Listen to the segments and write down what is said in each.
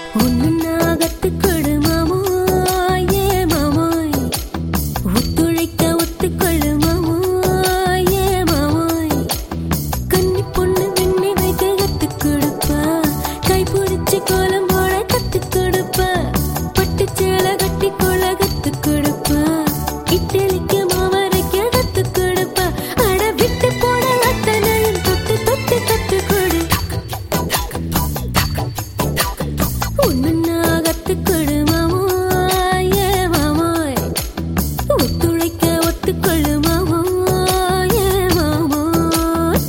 ஒன்னு நான் கத்துக்கொடு மாமாய் ஏ மாமாய் ஒத்துழைக்க ஒத்துக்கொள்ளு மாமாய் ஏ மாமாய் கன்னி பொண்ணு வெண்ணி வைக்க கத்துக் கொடுப்பா கை பிடிச்சு கோலம் போட கத்துக் கொடுப்பா பட்டு சேலை கட்டி கொள்ள கத்துக் கொடுப்பா இட்லிக்கு மாவரைக்க கத்துக் கொடுப்பா அட விட்டு போட அத்தனையும் தொட்டு தொட்டு கத்துக் கொடு ஒன்னு நான் கத்துக் கொடு மாமாய் ஏ மாமாய் ஒத்துழைக்க ஒத்துக்கொள்ளு மாமாய் ஏ மாமாய்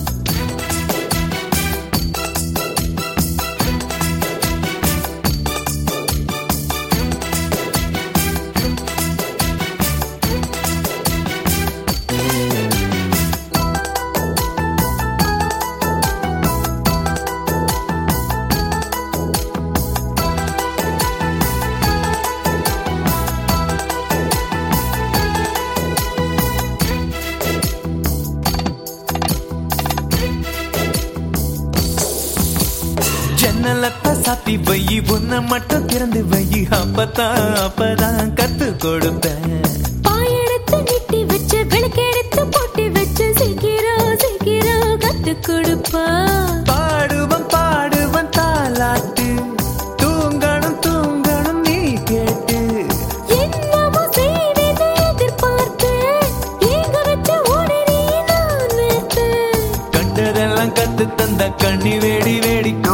ஜன்னலத்த சாத்தி வை உன்னை மட்டும் திறந்து வை அப்பதான் அப்பதான் கத்து கொடுப்பேன் பாயெடுத்து நீட்டி வச்சு விளக்கெடுத்து போட்டு வச்சு சீக்கிரம் சீக்கிரம் கத்துக் கொடுப்பா பாடுவன் பாடுவன் தாலாட்டு தூங்கணும் தூங்கணும் நீ கேட்டு என்னமோ செய்வேன்னு எதிர்பார்த்து ஏங்க வச்ச உடனே நான் வைத்தேன் கண்டதெல்லாம் கத்து தந்த கண்ணி வேடி வேடிக்கும்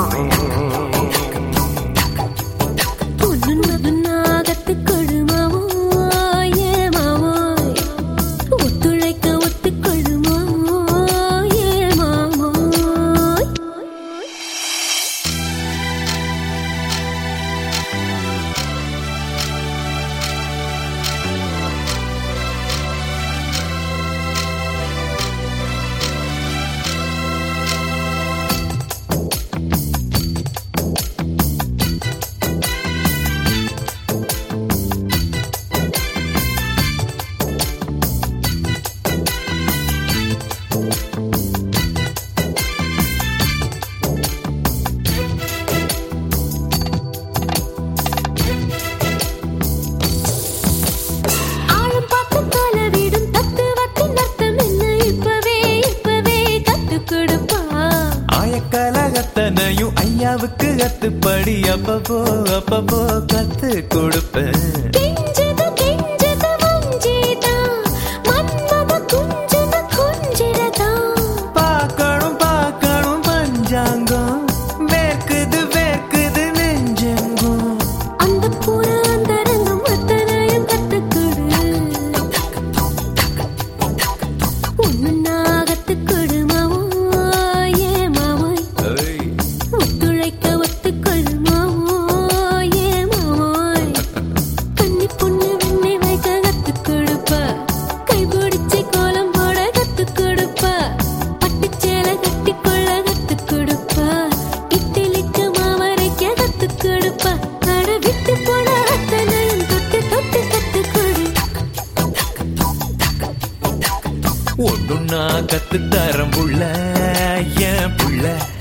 பொண்ணு நான் கத்துக்கொடு மாமாய் ஏ மாமாய் ஒத்துழைக்க ஒத்துக்கொள்ளு மாமாய் ஏ மாமாய் ஆழம் பார்த்து கால வீடும் தத்துவத்தின் அர்த்தம் என்ன இப்பவே இப்பவே கத்துக் கொடுப்பா ஆயக்கலகத்தனையும் ஐயாவுக்கு கத்துப்படி அப்பப்போ அப்பப்போ கத்து கொடுப்பேன் கெஞ்சது கெஞ்சது வஞ்சிதா மன்மத குஞ்சது குஞ்சிரதா பார்க்கணும் பார்க்கணும் பஞ்சாங்கம் வேர்க்குது வேர்க்குது நெஞ்செங்கும் அந்த புற அந்தரங்கம் அத்தனையும் கத்துக்கொடு ஒன்னு நான் கத்துக்கொடு மாமாய் ஏ மாமாய் ஐய், ஒத்துழைக்க ஒத்துக்கொள்ளு மாமாய் ஏ மாமாய் கன்னி பொண்ணு வெண்ணை வைக்க கத்துக் கொடுப்பா கை பிடிச்சு கோலம் போட கத்துக் கொடுப்பா பட்டு சேலை கட்டி கொள்ள கத்துக் கொடுப்பா இட்லிக்கு மாவரைக்க கத்துக் கொடுப்பா அட விட்டு போன அத்தனையும் தொட்டு தொட்டு கத்துக் கொடு ஒண்ணும் நான் கத்து தரம் புள்ள என் புள்ள